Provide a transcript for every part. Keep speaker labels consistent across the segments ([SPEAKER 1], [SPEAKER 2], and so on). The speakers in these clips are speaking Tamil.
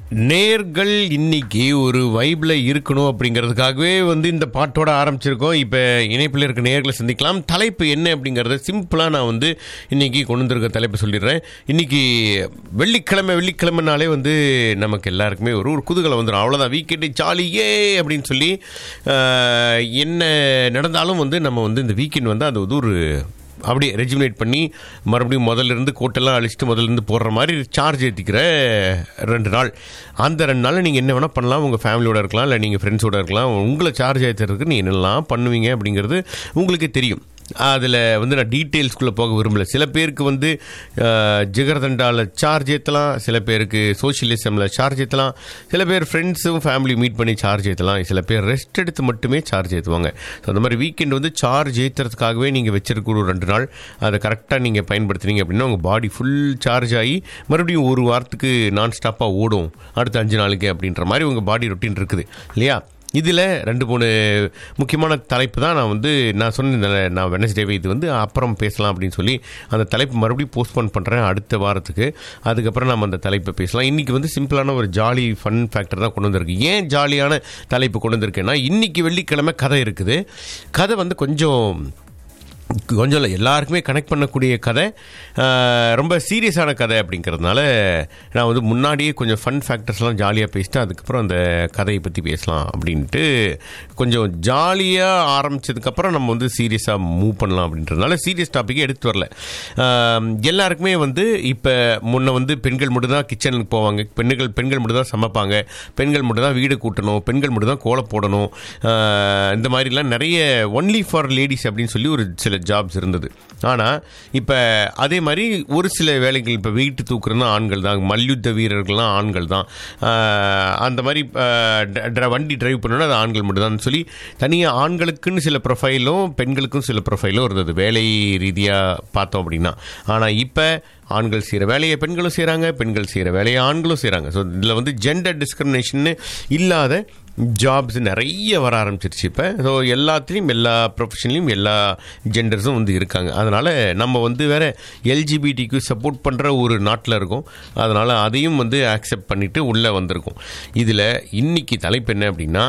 [SPEAKER 1] நேர்கள் இன்னைக்கு ஒரு வைப்ல இருக்கணும் அப்படிங்கிறதுக்காகவே வந்து இந்த பாட்டோட ஆரம்பிச்சிருக்கோம் இப்போ இணைப்பில் இருக்க நேர்களை சந்திக்கலாம் தலைப்பு என்ன அப்படிங்கிறத சிம்பிளாக நான் வந்து இன்னைக்கு கொண்டு வந்திருக்க தலைப்பு சொல்லிடுறேன் இன்னைக்கு வெள்ளிக்கிழமை வெள்ளிக்கிழமைனாலே வந்து நமக்கு எல்லாருக்குமே ஒரு ஒரு குதூகலம் வந்துடும் அவ்வளோதான் வீக்கெண்டு ஜாலி ஏ அப்படின்னு சொல்லி ஆஹ், என்ன நடந்தாலும் வந்து நம்ம வந்து இந்த வீக்கெண்ட் வந்து அது வந்து ஒரு அப்படியே ரெஜிமினேட் பண்ணி மறுபடியும் முதல்ல இருந்து கோட்டெல்லாம் அழிச்சிட்டு முதல்ல இருந்து போடுற மாதிரி சார்ஜ் ஏற்றிக்கிற ரெண்டு நாள் அந்த ரெண்டு நாளில் நீங்கள் என்ன வேணால் பண்ணலாம் உங்கள் ஃபேமிலியோட இருக்கலாம் இல்லை நீங்கள் ஃப்ரெண்ட்ஸோட இருக்கலாம் உங்களை சார்ஜ் ஏற்றுறதுக்கு நீங்கள் என்னெல்லாம் பண்ணுவீங்க அப்படிங்கிறது உங்களுக்கே தெரியும் அதில் வந்து நான் டீட்டெயில்ஸ்குள்ளே போக விரும்பல சில பேருக்கு வந்து அஹ், ஜிகர்தண்டாவில் சார்ஜ் ஏற்றலாம் சில பேருக்கு சோஷியலிசமில் சார்ஜ் ஏற்றலாம் சில பேர் ஃப்ரெண்ட்ஸும் ஃபேமிலி மீட் பண்ணி சார்ஜ் ஏற்றலாம் சில பேர் ரெஸ்ட் எடுத்து மட்டுமே சார்ஜ் ஏற்றுவாங்க ஸோ அந்த மாதிரி வீக்கெண்ட் வந்து சார்ஜ் ஏற்றுறதுக்காகவே நீங்கள் வச்சிருக்கிற ஒரு ரெண்டு நாள் அதை கரெக்டாக நீங்கள் பயன்படுத்துனீங்க அப்படின்னா உங்கள் பாடி ஃபுல் சார்ஜ் ஆகி மறுபடியும் ஒரு வாரத்துக்கு நான் ஸ்டாப்பாக ஓடும் அடுத்த அஞ்சு நாளுக்கு அப்படின்ற மாதிரி உங்கள் பாடி ரொட்டீன் இருக்குது இல்லையா இதில் ரெண்டு மூணு முக்கியமான தலைப்பு தான் நான் வந்து நான் சொன்னேன் நான் வெனஸ்டேவே இது வந்து அப்புறம் பேசலாம் அப்படின்னு சொல்லி அந்த தலைப்பு மறுபடியும் போஸ்ட்போன் பண்ணுறேன் அடுத்த வாரத்துக்கு அதுக்கப்புறம் நம்ம அந்த தலைப்பை பேசலாம் இன்றைக்கி வந்து சிம்பிளான ஒரு ஜாலி ஃபன் ஃபேக்டர் தான் கொண்டு வந்திருக்கு ஏன் ஜாலியான தலைப்பு கொண்டு வந்திருக்கேன்னா இன்றைக்கி வெள்ளிக்கிழமை கதை இருக்குது கதை வந்து கொஞ்சம் கொஞ்சம் இல்லை எல்லாருக்குமே கனெக்ட் பண்ணக்கூடிய கதை ஆஹ், ரொம்ப சீரியஸான கதை அப்படிங்கிறதுனால நான் வந்து முன்னாடியே கொஞ்சம் ஃபன் ஃபேக்டர்ஸ்லாம் ஜாலியாக பேசிட்டு அதுக்கப்புறம் அந்த கதையை பற்றி பேசலாம் அப்படின்ட்டு கொஞ்சம் ஜாலியாக ஆரம்பிச்சதுக்கப்புறம் நம்ம வந்து சீரியஸாக மூவ் பண்ணலாம் அப்படின்றதுனால சீரியஸ் டாப்பிக்கே எடுத்து வரல ஆஹ், எல்லாருக்குமே வந்து இப்போ முன்ன வந்து பெண்கள் மட்டும் தான் கிச்சனுக்கு போவாங்க பெண்கள் பெண்கள் மட்டும் தான் சமைப்பாங்க பெண்கள் மட்டும் தான் வீடு கூட்டணும் பெண்கள் மட்டும் தான் கோலம் போடணும் ஆஹ், இந்த மாதிரிலாம் நிறைய ஒன்லி ஃபார் லேடிஸ் அப்படின்னு சொல்லி ஒரு சில ஜாப்ஸ் இருந்தது ஆனால் இப்போ அதே மாதிரி ஒரு சில வேலைகள் இப்போ வெயிட் தூக்குறதுனா ஆண்கள் தான் மல்யுத்த வீரர்கள்லாம் ஆண்கள் தான் ஆஹ், அந்த மாதிரி ஆஹ், ட- ட- வண்டி டிரைவ் பண்ணணும் அது ஆண்கள் மட்டும் தான் சொல்லி தனியாக ஆண்களுக்குன்னு சில ப்ரொஃபைலும் பெண்களுக்கும் சில ப்ரொஃபைலும் இருந்தது வேலை ரீதியாக பார்த்தோம் அப்படின்னா ஆனால் இப்போ ஆண்கள் செய்கிற வேலையை பெண்களும் செய்கிறாங்க பெண்கள் செய்கிற வேலையை ஆண்களும் செய்கிறாங்க ஸோ இதில் வந்து ஜெண்டர் டிஸ்கிரிமினேஷன் இல்லாத ஜாப்ஸ் நிறைய வர ஆரம்பிச்சிருச்சு இப்போ ஸோ எல்லாத்துலேயும் எல்லா ப்ரொஃபஷன்லையும் எல்லா ஜெண்டர்ஸும் வந்து இருக்காங்க அதனால் நம்ம வந்து வேற எல்ஜிபிடிக்கு சப்போர்ட் பண்ணுற ஒரு நாட்டில் இருக்கோம் அதனால் அதையும் வந்து அக்செப்ட் பண்ணிவிட்டு உள்ளே வந்திருக்கோம் இதில் இன்னைக்கு தலைப்பு என்ன அப்படின்னா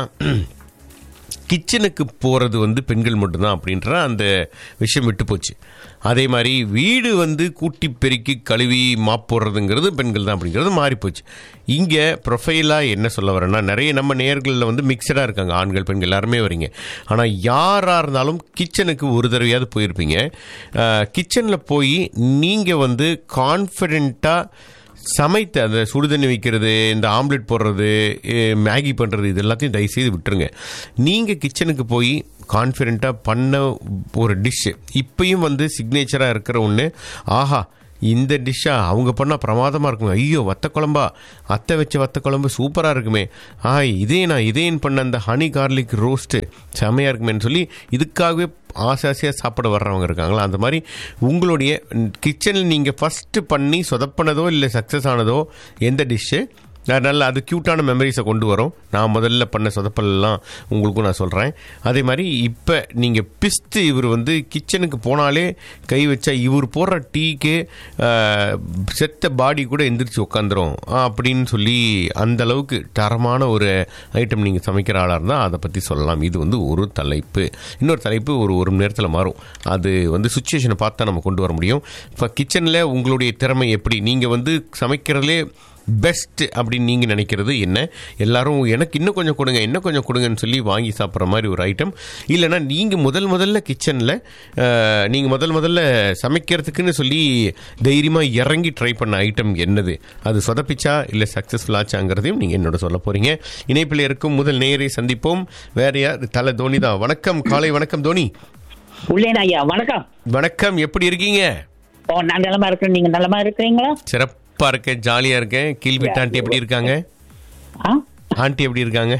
[SPEAKER 1] கிச்சனுக்கு போகிறது வந்து பெண்கள் மட்டும்தான் அப்படின்ற அந்த விஷயம் விட்டு போச்சு அதே மாதிரி வீடு வந்து கூட்டி பெருக்கி கழுவி மாப் போடுறதுங்கிறது பெண்கள் தான் அப்படிங்கிறது மாறி போச்சு இங்கே ப்ரொஃபைலாக என்ன சொல்ல வரேன்னா நிறைய நம்ம நேர்களில் வந்து மிக்சடாக இருக்காங்க ஆண்கள் பெண்கள் எல்லாருமே வரீங்க ஆனால் யாராக இருந்தாலும் கிச்சனுக்கு ஒரு தடவையாவது போயிருப்பீங்க கிச்சனில் போய் நீங்கள் வந்து கான்ஃபிடெண்ட்டாக சமைத்து அந்த சுடுதண்ணி வைக்கிறது இந்த ஆம்லெட் போடுறது எ, மேகி பண்ணுறது இது எல்லாத்தையும் தயவுசெய்து விட்டுருங்க நீங்கள் கிச்சனுக்கு போய் கான்ஃபிடெண்ட்டாக பண்ண ஒரு டிஷ்ஷு இப்பயும் வந்து சிக்னேச்சராக இருக்கிற ஒன்று ஆஹா இந்த டிஷ்ஷா அவங்க பண்ணால் பிரமாதமாக இருக்குங்க ஐயோ வத்த குழம்பா அத்தை வச்ச வத்த குழம்பு சூப்பராக இருக்குமே ஆ இதே நான் இதேன் பண்ண அந்த ஹனி கார்லிக் ரோஸ்ட்டு செமையாக இருக்குமேன்னு சொல்லி இதுக்காகவே ஆசை ஆசையாக சாப்பிட வர்றவங்க இருக்காங்களா அந்த மாதிரி உங்களுடைய கிச்சனில் நீங்கள் ஃபஸ்ட்டு பண்ணி சொதப்பினதோ இல்லை சக்ஸஸ் ஆனதோ எந்த டிஷ்ஷு நல்ல அது க்யூட்டான மெமரிஸை கொண்டு வரும் நான் முதல்ல பண்ண சொதப்பல்லாம் உங்களுக்கும் நான் சொல்கிறேன் அதே மாதிரி இப்போ நீங்கள் பிஸ்து இவர் வந்து கிச்சனுக்கு போனாலே கை வச்சா இவர் போடுற டீக்கு ஆஹ், செத்த பாடி கூட எந்திரிச்சு உட்காந்துரும் அப்படின்னு சொல்லி அந்த அளவுக்கு தரமான ஒரு ஐட்டம் நீங்கள் சமைக்கிற ஆளாக இருந்தால் அதை பற்றி சொல்லலாம் இது வந்து ஒரு தலைப்பு இன்னொரு தலைப்பு ஒரு ஒரு மணி நேரத்தில் மாறும் அது வந்து சுச்சுவேஷனை பார்த்தா நம்ம கொண்டு வர முடியும் இப்போ கிச்சனில் உங்களுடைய திறமை எப்படி நீங்கள் வந்து சமைக்கிறதுலே பெஸ்ட் அப்படின்னு நீங்கள் நினைக்கிறது என்ன எல்லாரும் எனக்கு இன்னும் கொஞ்சம் கொடுங்க இன்னும் கொஞ்சம் கொடுங்கன்னு சொல்லி வாங்கி சாப்பிட்ற மாதிரி ஒரு ஐட்டம் இல்லைன்னா நீங்கள் முதல் முதல்ல கிச்சனில் நீங்கள் முதல் முதல்ல சமைக்கிறதுக்குன்னு சொல்லி தைரியமாக இறங்கி ட்ரை பண்ண ஐட்டம் என்னது அது சொதப்பிச்சா இல்லை சக்ஸஸ்ஃபுல் ஆச்சாங்கிறதையும் நீங்கள் என்னோட சொல்ல போகிறீங்க இணைப்பில் இருக்கும் முதல் நேரை சந்திப்போம் வேற யார் தலை தோனி தான் வணக்கம் காலை வணக்கம் தோனி
[SPEAKER 2] உள்ளேன் ஐயா வணக்கம்
[SPEAKER 1] வணக்கம் எப்படி இருக்கீங்க
[SPEAKER 2] ஓ நான் நலமா இருக்கிறேன் நீங்க நலமா இருக்கிறீங்களா
[SPEAKER 1] சிறப்பாக இருக்கேன் ஜாலியாக இருக்கேன் கீழ்விட்டு ஆண்டி எப்படி இருக்காங்க
[SPEAKER 2] ஆ?
[SPEAKER 1] ஆண்டி எப்படி இருக்காங்க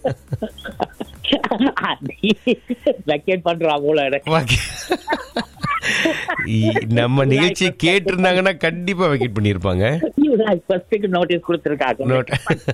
[SPEAKER 2] வெக்கேட் பண்றா போல எனக்கு.
[SPEAKER 1] வாக்கி- இ- நம்ம நிகழ்ச்சி கேட்டிருந்தாங்கன்னா கண்டிப்பா வெக்கெட் பண்ணியிருப்பாங்க
[SPEAKER 2] இவங்க ஃபர்ஸ்ட்டுக்கு நோட்டீஸ் கொடுத்துருக்காங்க
[SPEAKER 1] நோட்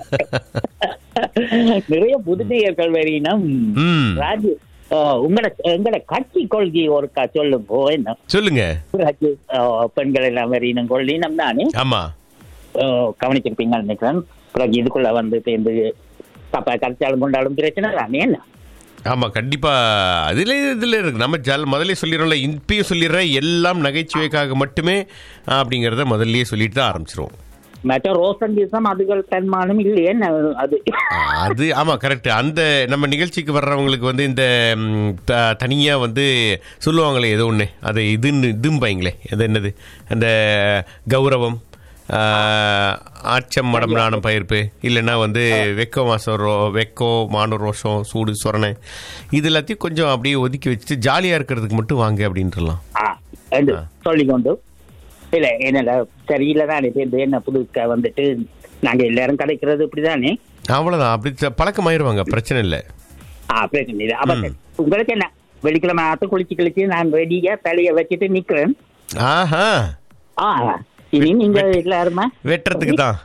[SPEAKER 2] நிறைய புதுநேயர்கள் வரையினம்
[SPEAKER 1] ம்
[SPEAKER 2] ராஜு ஓ, உங்களோட எங்களோட கட்சி கொள்கை ஒருக்கா சொல்லுங்க என்ன
[SPEAKER 1] சொல்லுங்க
[SPEAKER 2] ராஜு ஓ, பெண்கள் எல்லாம் வரையினம் கொள்கை நம் தானே
[SPEAKER 1] ஆமா
[SPEAKER 2] ஓ, கவனிச்சிருப்பீங்கன்னு நினைக்கிறேன் பிறகு இதுக்குள்ள வந்து சேர்ந்து தப்பா கரைச்சாலும் கொண்டாலும் பிரச்சனை தானே என்ன
[SPEAKER 1] ஆமா கண்டிப்பா அதுல இதுல இருக்கு நம்ம ஜல் முதல்ல சொல்லிடுறோம்ல இப்பயும் சொல்லிடுறேன் எல்லாம் நகைச்சுவைக்காக மட்டுமே அப்படிங்கறத முதல்லயே சொல்லிட்டு தான் ஆரம்பிச்சிருவோம்
[SPEAKER 2] மற்ற ரோசன் கீசம் அதுகள் தன்மானம் இல்லையே என்ன அது
[SPEAKER 1] அது ஆமா கரெக்ட் அந்த நம்ம நிகழ்ச்சிக்கு வர்றவங்களுக்கு வந்து இந்த ம், த- தனியா வந்து சொல்லுவாங்களே ஏதோ ஒன்று அது இதுன்னு இதும்பாங்களே அது என்னது அந்த கௌரவம் ஆஹ், ஆச்சம் மடம் நாணம் பயிர்ப்பு இல்லைன்னா வந்து வெக்கோ மாசம் ரோ வெக்கோ மான ரோஷம் சூடு சொரணை இது எல்லாத்தையும் கொஞ்சம் அப்படியே ஒதுக்கி வச்சுட்டு ஜாலியாக இருக்கிறதுக்கு மட்டும் வாங்க அப்படின்றலாம்
[SPEAKER 2] ஆ, என்று சொல்லிக்கொண்டு இல்ல என்னடா சரியில்லை தானே இப்ப என்ன புதுக்க வந்துட்டு நாங்க எல்லாரும் கிடைக்கிறது இப்படிதானே
[SPEAKER 1] அவ்வளோதான் அப்படி த- பழக்கமாயிருவாங்க பிரச்சனை இல்லை
[SPEAKER 2] ஆ பிரச்சனை இல்லை அப்ப சரி. உங்களுக்கு என்ன வெள்ளிக்கிழமை ஆத்து குளிச்சு கிழிச்சு நான் ரெடியா தலைய வச்சுட்டு நிக்கிறேன்
[SPEAKER 1] ஆஹா
[SPEAKER 2] ஆ இனி நீங்க எல்லாருமே
[SPEAKER 1] வெட்டுறதுக்கு தான்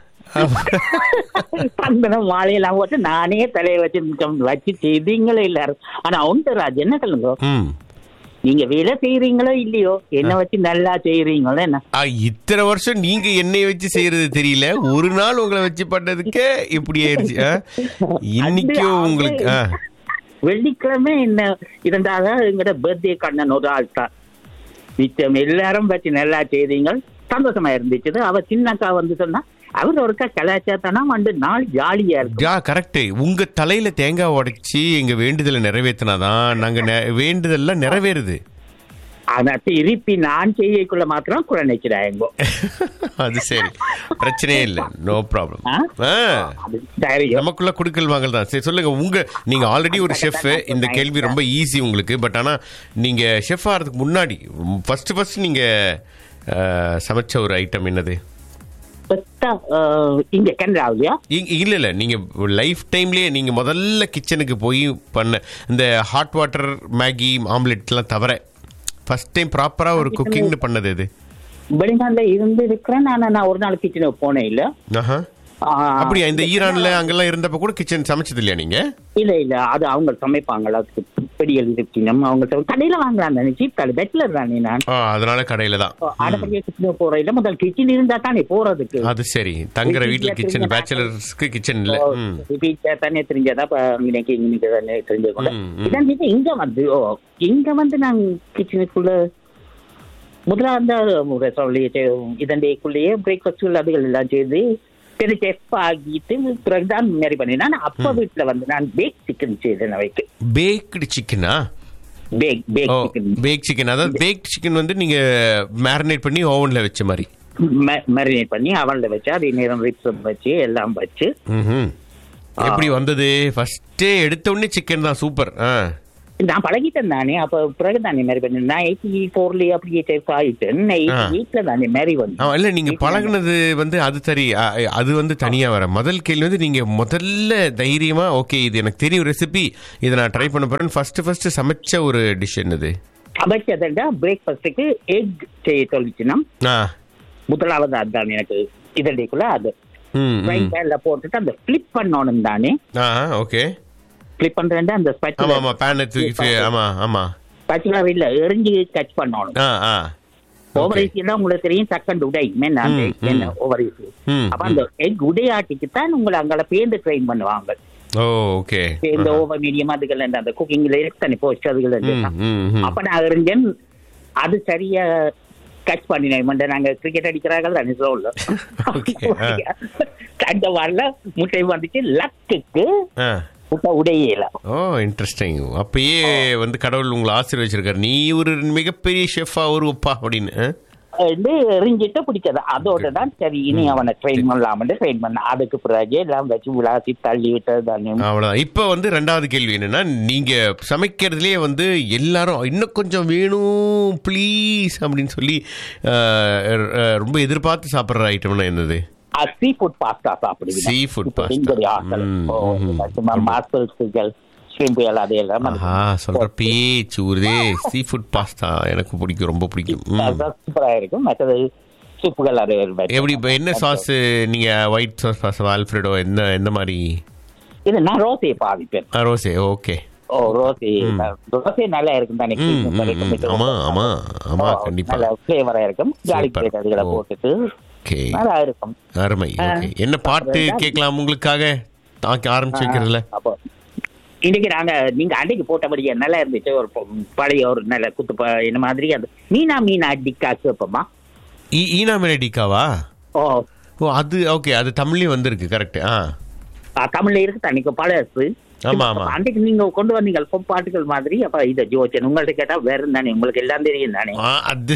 [SPEAKER 2] சந்தனம் வாழையெல்லாம் போட்டு நானே தலையை வச்சு நிக்க- வச்சு செய்தீங்களே எல்லாரும் ஆனா உண்டு ராஜ் என்ன சொல்லுங்க
[SPEAKER 1] ம்
[SPEAKER 2] நீங்க வேலை செய்யறீங்களோ இல்லையோ என்ன வச்சு நல்லா செய்யறீங்களோ என்ன
[SPEAKER 1] ஆ, இத்தனை வருஷம் நீங்க என்னைய வச்சு செய்யறது தெரியல ஒரு நாள் உங்களை வச்சு பண்ணதுக்கே இப்படி ஆயிடுச்சு ஆ? இன்னைக்கும்
[SPEAKER 2] அது-
[SPEAKER 1] உங்களுக்கு ஆ.
[SPEAKER 2] வெள்ளிக்கிழமை என்ன இருந்தாக எங்கட பர்த்டே கண்ணன் ஒரு ஆள் தான் மிச்சம் எல்லாரும் வச்சு நல்லா செய்தீங்க சந்தோஷமா இருந்துச்சு அவ சின்னக்கா வந்து சொன்னா அவர் ஒருக்கா கலாச்சாரத்தனா வந்து நாள் ஜாலியா இருக்கும்
[SPEAKER 1] ஜா கரெக்ட் உங்க தலையில தேங்காய் உடைச்சி எங்க வேண்டுதலை நிறைவேத்தினாதான் நாங்க நெ- வேண்டுதல்லாம் நிறைவேறுது
[SPEAKER 2] ஆனா திருப்பி நான் செய்யக்குள்ள மாத்திரம் குறை நிக்கிறாங்க
[SPEAKER 1] அது சரி பிரச்சனையே இல்லை நோ ப்ராப்ளம்
[SPEAKER 2] ஆ? அது சரி
[SPEAKER 1] நமக்குள்ள குடுக்கல் வாங்கல் தான் சரி சொல்லுங்க உங்க நீங்க ஆல்ரெடி ஒரு ஷெஃப் இந்த கேள்வி ரொம்ப ஈஸி உங்களுக்கு பட் ஆனா நீங்க ஷெஃப் ஆகிறதுக்கு முன்னாடி ஃபர்ஸ்ட் ஃபர்ஸ்ட் நீங்க ஆ, சமைச்ச ஒரு ஐட்டம் என்னது
[SPEAKER 2] பெத்தா, அஹ், இங்க கனடாவியா
[SPEAKER 1] இ- இல்ல இல்ல நீங்க லைஃப் டைம்லயே நீங்க முதல்ல கிச்சனுக்கு போய் பண்ண இந்த ஹாட் வாட்டர் மேகி ஆம்லெட்லாம் தவிர ஃபர்ஸ்ட் டைம் ப்ராப்பரா ஒரு குக்கிங்னு பண்ணது இது
[SPEAKER 2] வெளிநாட்டுல இருந்து இருக்கிறேன் ஆனா நான் ஒரு நாள் கிச்சனுக்கு போனேன் இல்ல
[SPEAKER 1] ஆஹா
[SPEAKER 2] ஆ,
[SPEAKER 1] அப்படியா இந்த ஈரான்ல அங்கெல்லாம் இருந்தப்ப கூட கிச்சன் சமைச்சது இல்லையா நீங்க
[SPEAKER 2] இல்ல இல்ல அது அவங்க சமைப்பாங்களா அதுக்கு பெடிகள் இருக்கணும் அவங்க சமை- கடையில வாங்கலாம் தானே சீப் கடை பெட்லர் தானே நான்
[SPEAKER 1] ஆ, அதனால கடையில தான்
[SPEAKER 2] அடப்படியா கிச்சன் போற இல்ல முதல் கிச்சன் இருந்தா தானே போறதுக்கு
[SPEAKER 1] அது சரி தங்குற
[SPEAKER 2] வீட்ல
[SPEAKER 1] வீட்ல கிச்சன்
[SPEAKER 2] தெரிஞ்ச
[SPEAKER 1] பேச்சுலர்ஸ்க்கு கிச்சன் இல்ல ம்
[SPEAKER 2] வீட்டை தானே தெரிஞ்சதா இப்ப இன்னைக்கு இன்னைக்கு தானே தெரிஞ்சது
[SPEAKER 1] ம், ம்.
[SPEAKER 2] இதான் இது இங்க வந்து ஓ இங்க வந்து நான் கிச்சனுக்குள்ள முதல்ல அந்த சொல்லி இதண்டேக்குள்ளேயே பிரேக்ஃபாஸ்ட் அதுகள் எல்லாம் செய்து சரி செஃப் ஆகிட்டு பிறகுதான் மேரி பண்ணினேன் ஆனா அப்பா வீட்டுல வந்து நான் பேக் சிக்கன் செய்தேன் அவைக்கு
[SPEAKER 1] பேக்டு சிக்கனா
[SPEAKER 2] bake bake
[SPEAKER 1] oh
[SPEAKER 2] chicken
[SPEAKER 1] bake chicken அதாவது பேக் சிக்கன் வந்து நீங்க மேரினேட் பண்ணி ஓவன்ல வச்ச மாதிரி
[SPEAKER 2] மேரினேட் பண்ணி அவன்ல வச்சு அதே நேரம் ரிப்ஸ் வச்சு எல்லாம் வச்சு
[SPEAKER 1] ம்ஹும். எப்படி வந்தது ஃபர்ஸ்டே எடுத்த உடனே சிக்கன் தான் சூப்பர் ஆ
[SPEAKER 2] நான் பழகிட்டேன் தானே அப்ப பிறகு தானே மேரி பண்ணேன் நான் எயிட்டி ஃபோர்லயே அப்படியே செஃப் ஆயிட்டேன் எயிட்டி
[SPEAKER 1] ஆ.
[SPEAKER 2] எயிட்ல தானே மேரி வந்து
[SPEAKER 1] ஆமா இல்ல நீங்க பழகுனது வந்து அது சரி அ- அது வந்து தனியா வர முதல் கேள்வி வந்து நீங்க முதல்ல தைரியமா ஓகே இது எனக்கு தெரியும் ரெசிபி இதை நான் ட்ரை பண்ண போறேன் ஃபர்ஸ்ட் ஃபர்ஸ்ட் சமைச்ச ஒரு டிஷ் என்னது
[SPEAKER 2] அமைச்சதா பிரேக்ஃபாஸ்ட்டுக்கு எக் செய்ய சொல்லிச்சுன்னா
[SPEAKER 1] ஆ
[SPEAKER 2] முதலாவது அதுதான் எனக்கு இதண்டிக்குள்ள அது
[SPEAKER 1] ம்
[SPEAKER 2] ஃப்ரை
[SPEAKER 1] ம்.
[SPEAKER 2] பேன்ல போட்டுட்டு அந்த ஃபிளிப் பண்ணணும் தானே
[SPEAKER 1] ஆ ஓகே
[SPEAKER 2] ஃபிளிப் பண்றேன் அந்த
[SPEAKER 1] ஆமா ஆமா பேன் தூக்கி fi- ஆமா ஆமா
[SPEAKER 2] ஸ்பெச்சுலர் இல்ல எரிஞ்சு கட் பண்ணணும்
[SPEAKER 1] ஆ ஆ
[SPEAKER 2] ஓவர் ஈஸியா உங்களுக்கு தெரியும் சக்கண்ட் உடை என்ன அந்த
[SPEAKER 1] ம்,
[SPEAKER 2] egg என்ன
[SPEAKER 1] ம்.
[SPEAKER 2] ஓவர் ஈஸி
[SPEAKER 1] ம்,
[SPEAKER 2] அப்ப அந்த எக் உடையாட்டிக்கு தான் உங்களை அங்கே பேந்து ட்ரெயின் பண்ணுவாங்க
[SPEAKER 1] ஓ ஓகே
[SPEAKER 2] இந்த ஓவர் மீடியம் அதுகள் இந்த அந்த குக்கிங்ல இருக்கு தானே போஸ்ட் அதுகள்
[SPEAKER 1] ம்
[SPEAKER 2] எல்லாம்.
[SPEAKER 1] ம் ம்.
[SPEAKER 2] அப்ப நான் அறிஞ்சேன் அது சரியா கட் பண்ணினேன் நாங்க கிரிக்கெட் அடிக்கிறார்கள் தானே சொல்ல
[SPEAKER 1] Okay, ஆ.
[SPEAKER 2] அந்த வரல முட்டை வந்துச்சு லக்குக்கு
[SPEAKER 1] ஆ
[SPEAKER 2] முட்டை உடையல
[SPEAKER 1] ஓ இன்ட்ரெஸ்டிங் அப்பயே வந்து கடவுள் உங்களை ஆசீர்வச்சிருக்காரு நீ ஒரு மிகப்பெரிய ஷெஃபா வருவப்பா அப்படின்னு ஆ?
[SPEAKER 2] வந்து எரிஞ்சிட்டு பிடிச்சது அதோட தான் சரி இனி அவனை ட்ரெயின் பண்ணலாம்னு ட்ரெயின் பண்ண அதுக்கு பிறகு எல்லாம் வச்சு விளாசி தள்ளி விட்டது தானே
[SPEAKER 1] அவ்வளவுதான் இப்போ வந்து ரெண்டாவது கேள்வி என்னன்னா நீங்க சமைக்கிறதுலயே வந்து எல்லாரும் இன்னும் கொஞ்சம் வேணும் ப்ளீஸ் அப்படின்னு சொல்லி அஹ், அஹ், ரொம்ப எதிர்பார்த்து சாப்பிட்ற ஐட்டம்னா என்னது
[SPEAKER 2] சீ ஃபுட் பாஸ்தா சாப்பிடுவீங்க
[SPEAKER 1] சீ ஃபுட் பாஸ்தா
[SPEAKER 2] எங்களுடைய ஆட்கள் மாஸ்டர் ஷ்ரிம்ப் எல்லாம் அது எல்லாம்
[SPEAKER 1] ஆஹா சொல்ற பேச்சு ஊருதே சீ ஃபுட் பாஸ்தா எனக்கு பிடிக்கும் ரொம்ப பிடிக்கும் ம்.
[SPEAKER 2] சூப்பரா இருக்கும் மற்றது சூப்புகள் அது
[SPEAKER 1] எப்படி இப்போ என்ன சாஸ் நீங்க ஒயிட் சாஸ் பாஸ்தா ஆல்ஃப்ரெடோ எந்த எந்த மாதிரி
[SPEAKER 2] இது நான் ரோசையை பாவிப்பேன்
[SPEAKER 1] ஆ, ரோஸே ஓகே
[SPEAKER 2] ஓ ரோசி ரோசே நல்லா இருக்கும் தானே
[SPEAKER 1] ம், ம், ம். ஆமா ஆமா ஆமா கண்டிப்பா
[SPEAKER 2] நல்ல ஃபிளேவரா இருக்கும் ஜாலி
[SPEAKER 1] Super.
[SPEAKER 2] பிளேட் அதுகளை
[SPEAKER 1] ஓ.
[SPEAKER 2] போட்டுட்டு
[SPEAKER 1] ஓகே
[SPEAKER 2] நல்லா இருக்கும்
[SPEAKER 1] அருமை ஓகே என்ன பாட்டு கேட்கலாம் உங்களுக்காக தாக்கி ஆரம்பிச்சு வைக்கிறதுல
[SPEAKER 2] அப்போ இன்னைக்கு நாங்க நீங்க அன்னைக்கு போட்டபடியே நல்லா இருந்துச்சு ஒரு பொ- பழைய ஒரு நல்ல குத்து ப- என்ன மாதிரி அந்த மீனா மீனா டிக்கா கேப்பமா
[SPEAKER 1] ஈ- ஈனா மெலடிக்காவா
[SPEAKER 2] ஓ
[SPEAKER 1] ஓ அது ஓகே அது தமிழ்லயும் வந்திருக்கு கரெக்ட் ஆ
[SPEAKER 2] ஆ, தமிழ்ல இருக்கு அன்னைக்கு பழசு
[SPEAKER 1] ஆமா, ஆமா.
[SPEAKER 2] அப்ப அன்னைக்கு நீங்க கொண்டு வந்தீங்க பொ- பாட்டுகள் மாதிரி அப்ப இத ஜோச்சன் உங்கள்ட்ட கேட்டா வேற தானே உங்களுக்கு எல்லாம் தெரியும் தானே
[SPEAKER 1] ஆ, அது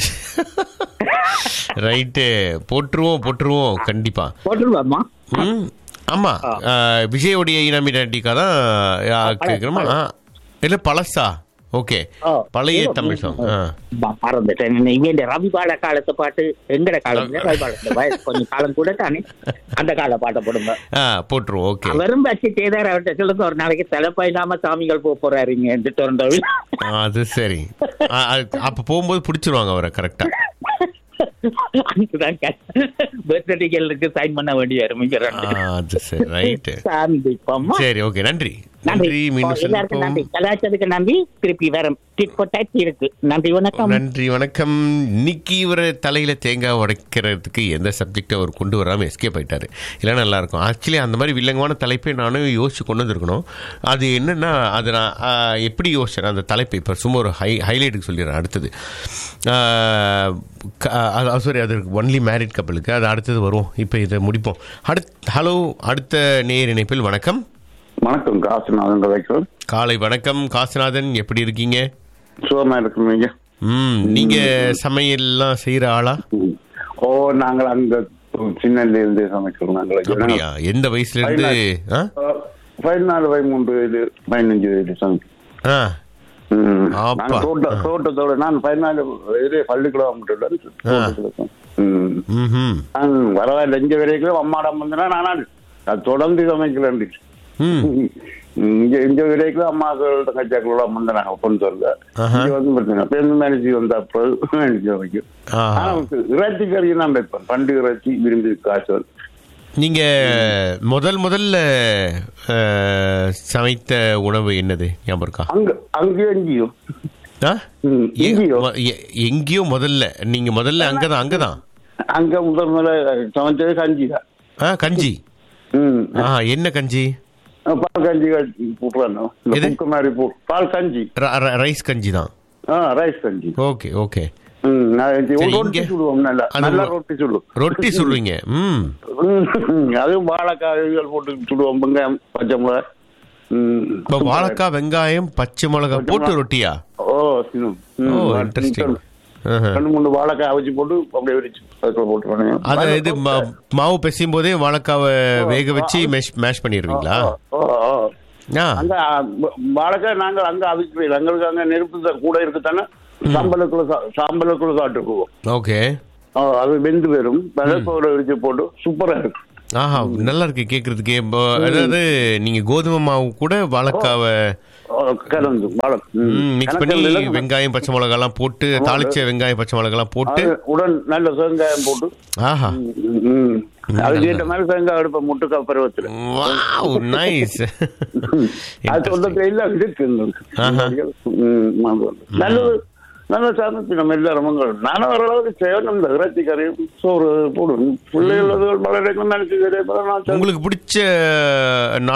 [SPEAKER 1] ரைட்டு போட்டுருவோம் போட்டுருவோம் கண்டிப்பா
[SPEAKER 2] போட்டுருவாமா
[SPEAKER 1] ம் ஆமா
[SPEAKER 2] ஆ.
[SPEAKER 1] ஆ, விஜயோடைய ஈனா மெலடிக்கா தான் ஆ,
[SPEAKER 2] பழசு,
[SPEAKER 1] கேட்கணுமா ஆ, இல்ல பழசா ஓகே
[SPEAKER 2] ஓ,
[SPEAKER 1] பழைய
[SPEAKER 2] ஏதோ,
[SPEAKER 1] தமிழ் சாங் ஆ
[SPEAKER 2] ம- மறந்துட்டேன் இவன் ரவி பாட காலத்து பாட்டு எங்கட காலம் இல்ல, ரவி பாட இந்த வயசு கொஞ்சம் காலம் கூட தானே அந்த கால பாட்டை போடுங்க
[SPEAKER 1] ஆ போட்டுருவோம் ஓகே
[SPEAKER 2] அவரும் வச்சு செய்தார் அவர்கிட்ட சொல்லுங்க ஒரு நாளைக்கு தலைப்பா இல்லாம சாமிகள் போக போறாருங்க என்று திறந்தவில்
[SPEAKER 1] அது சரி ஆ, அது- அப்ப போகும்போது பிடிச்சிருவாங்க அவரை கரெக்டா
[SPEAKER 2] பர்த்டேகளுக்கு சைன் பண்ண வேண்டிய
[SPEAKER 1] ஆ, அது சரி ரைட்டு
[SPEAKER 2] சாந்திப்போமா
[SPEAKER 1] சரி ஓகே நன்றி
[SPEAKER 2] நன்றி
[SPEAKER 1] நன்றி மீண்டும்
[SPEAKER 2] எல்லாருக்கும் நன்றி
[SPEAKER 1] சந்திப்போம்
[SPEAKER 2] கலாச்சாரத்துக்கு நன்றி திருப்பி வேற டிட் for tat இருக்கு நன்றி வணக்கம்
[SPEAKER 1] நன்றி வணக்கம் இன்னைக்கு இவர் தலையில தேங்காய் உடைக்கிறதுக்கு எந்த சப்ஜெக்டை அவர் கொண்டு வராம எஸ்கேப் ஆயிட்டாரு இல்லை நல்லா இருக்கும் ஆக்சுவலி அந்த மாதிரி வில்லங்கமான தலைப்பை நானும் யோசிச்சு கொண்டு வந்திருக்கணும் அது என்னன்னா அது நான் ஆ, எப்படி யோசிச்சேன் அந்த தலைப்பை இப்போ சும்மா ஒரு ஹை ஹைலைட்டுக்கு சொல்லிடுறேன் அடுத்தது சாரி அது ஒன்லி மேரிட் கப்பலுக்கு அது அடுத்தது வரும் இப்போ இதை முடிப்போம் அடுத் ஹலோ அடுத்த நேர் இணைப்பில் வணக்கம்
[SPEAKER 3] வணக்கம் காசுநாதன் வைக்கிறோம்
[SPEAKER 1] காலை வணக்கம் காசிநாதன் எப்படி இருக்கீங்க
[SPEAKER 3] சுகமா இருக்கிறீங்க
[SPEAKER 1] ம் நீங்க சமையல்லாம் செய்யற ஆளா
[SPEAKER 3] ஓ நாங்கள் அந்த சின்னல இருந்து சமைக்கிறோம்
[SPEAKER 1] அப்படியா
[SPEAKER 3] நாங்கள்
[SPEAKER 1] எந்த வயசுல இருந்து ஆ?
[SPEAKER 3] பதினாலு பதிமூன்று வயது பதினஞ்சு வயது சமைக்கிறோம்
[SPEAKER 1] ஆ
[SPEAKER 3] ம்.
[SPEAKER 1] அப்பா.
[SPEAKER 3] நாங்க தோட்ட தோட்டத்தோட நான் பதினாலு வயது பள்ளிக்கூடம் மட்டும் ம்
[SPEAKER 1] ம்ஹும்.
[SPEAKER 3] நான் பரவாயில்ல இங்க வரைக்கும் அம்மாடம் வந்தனா நான் அது தொடர்ந்து சமைக்கிறேன்
[SPEAKER 1] ம்
[SPEAKER 3] இங்க இங்க வரைக்கும் அம்மாக்கள் தங்கச்சாக்களோட வந்து நாங்க கொண்டு வரல
[SPEAKER 1] ஆஹா.
[SPEAKER 3] இங்க வந்து பார்த்தீங்கன்னா பெண் மேனேஜ் வந்த அப்போ மேனேஜ் வைக்கும்
[SPEAKER 1] ஆஹா.
[SPEAKER 3] ஆனா இறைச்சி கறி தான் வைப்பேன் பண்டு இறைச்சி விரும்பி காய்ச்சல்
[SPEAKER 1] நீங்க முதல் முதல்ல ஆ, சமைத்த உணவு என்னது ஞாபகம் இருக்கா
[SPEAKER 3] அங்க அங்கேயும் எங்கேயும்
[SPEAKER 1] ஆ?
[SPEAKER 3] ம்,
[SPEAKER 1] எ-
[SPEAKER 3] எங்கேயோ
[SPEAKER 1] மொ- எ- எங்கேயோ முதல்ல நீங்க முதல்ல அங்கதான் அங்கதான்
[SPEAKER 3] அங்க முதல் முதல்ல சமைச்சது கஞ்சி தான்
[SPEAKER 1] ஆ கஞ்சி
[SPEAKER 3] ம்
[SPEAKER 1] ஆ என்ன கஞ்சி
[SPEAKER 3] பால் கஞ்சி போட்டுறானோ
[SPEAKER 1] எது?
[SPEAKER 3] புக்கு மாதிரி போட்டு பால் கஞ்சி
[SPEAKER 1] ர- ர- ரைஸ் கஞ்சி தான்
[SPEAKER 3] ஆ ரைஸ் கஞ்சி
[SPEAKER 1] ஓகே ஓகே
[SPEAKER 3] ம் நான் இது
[SPEAKER 1] சரி,
[SPEAKER 3] ரொட்டி
[SPEAKER 1] இங்க?
[SPEAKER 3] சுடுவோம் நல்லா
[SPEAKER 1] அது
[SPEAKER 3] நல்லா
[SPEAKER 1] ரொ-
[SPEAKER 3] ரொட்டி சுடுவோம்
[SPEAKER 1] ரொட்டி சுடுவீங்க ம்
[SPEAKER 3] ம், அதுவும் வாழைக்காய்கள் போட்டு சுடுவோம் வெங்காயம் பச்சை மிளகாய் ம்.
[SPEAKER 1] இப்போ வாழைக்காய் வெங்காயம் பச்சை மிளகாய் போட்டு ரொட்டியா
[SPEAKER 3] ஓ சின்னம். ம்,
[SPEAKER 1] ஓ
[SPEAKER 3] அது
[SPEAKER 1] இன்ட்ரெஸ்டிங்
[SPEAKER 3] ரெண்டு மூணு வாழைக்காய் அவிச்சு போட்டு அப்படியே விரிச்சு அதுக்குள்ள போட்டுருவானுங்க
[SPEAKER 1] அது இது மா- மாவு பிசையும் போதே வாழைக்காவை வேக வச்சு மேஷ் மேஷ் பண்ணிடுவீங்களா
[SPEAKER 3] ஓ, ஓ.
[SPEAKER 1] ஆ
[SPEAKER 3] அங்க ஆ, வ- வாழைக்காய் நாங்கள் அங்க அவிக்கிறோம் எங்களுக்கு அங்க நெருப்பு தான் கூட இருக்குதானே சாம்பலுக்குள்ள சா- சாம்பலுக்குள்ள சாப்பிட்டுக்குவோம்
[SPEAKER 1] ஓகே
[SPEAKER 3] ஓ, அது வெந்து வரும் வெள்ளப்போட விரிச்சு போட்டு சூப்பரா இருக்கும்
[SPEAKER 1] ஆஹா நல்லா இருக்கு கேக்குறதுக்கே இப்போ, அதாவது நீங்க கோதுமை மாவு கூட வாழைக்காவை
[SPEAKER 3] ஓ, கலந்து வாழை ம்.
[SPEAKER 1] மிக்ஸ்
[SPEAKER 3] எனக்கு
[SPEAKER 1] பண்ணி
[SPEAKER 3] இதெல்லாம்
[SPEAKER 1] வெங்காயம் பச்சை மிளகாலாம் போட்டு தாளிச்ச வெங்காயம் பச்சை மிளகாலாம் போட்டு
[SPEAKER 3] அது உடன் நல்ல தேங்காயம் போட்டு
[SPEAKER 1] ஆஹா
[SPEAKER 3] ம், ம். அதுக்கு ஏற்ற மாதிரி தேங்காய் எடுப்பேன் முட்டுக்கா பருவத்துல
[SPEAKER 1] வாவ் நைஸ்
[SPEAKER 3] அது சொல்றது எல்லாம் இருக்கு எங்களுக்கு.
[SPEAKER 1] ஆஹா.
[SPEAKER 3] ம், அது வந்து. நல்லது நல்ல சாதனை நம்ம எல்லாரும் நானும் ஓரளவுக்கு செய்யணும் இந்த இறைச்சி கறி சோறு போடும் பிள்ளைகள் வளர்க்கணும் நினைச்சு நான்
[SPEAKER 1] உங்களுக்கு பிடிச்ச